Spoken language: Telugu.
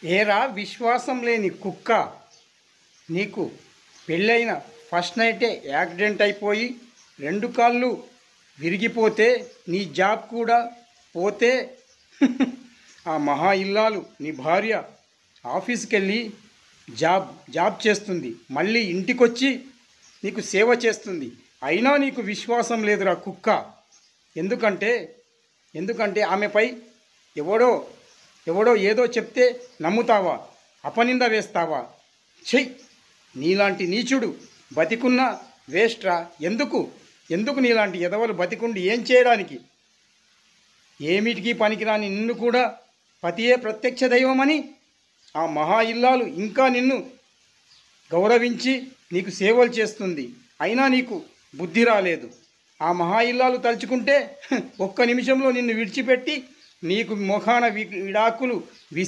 ఏరా విశ్వాసం లేని కుక్క నీకు పెళ్ళైన ఫస్ట్ నైటే యాక్సిడెంట్ అయిపోయి రెండు కాళ్ళు విరిగిపోతే నీ జాబ్ కూడా పోతే ఆ మహా ఇల్లాలు నీ భార్య ఆఫీస్కి వెళ్ళి జాబ్ జాబ్ చేస్తుంది మళ్ళీ ఇంటికొచ్చి నీకు సేవ చేస్తుంది అయినా నీకు విశ్వాసం లేదురా కుక్క ఎందుకంటే ఎందుకంటే ఆమెపై ఎవడో ఎవడో ఏదో చెప్తే నమ్ముతావా అపనింద వేస్తావా చెయ్ నీలాంటి నీచుడు బతికున్న వేస్ట్రా ఎందుకు ఎందుకు నీలాంటి ఎదవలు బతికుండి ఏం చేయడానికి ఏమిటికి పనికిరాని నిన్ను కూడా పతియే ప్రత్యక్ష దైవమని ఆ మహా ఇల్లాలు ఇంకా నిన్ను గౌరవించి నీకు సేవలు చేస్తుంది అయినా నీకు బుద్ధి రాలేదు ఆ మహా ఇల్లాలు తలుచుకుంటే ఒక్క నిమిషంలో నిన్ను విడిచిపెట్టి నీకు ముఖాన వి- విడాకులు వి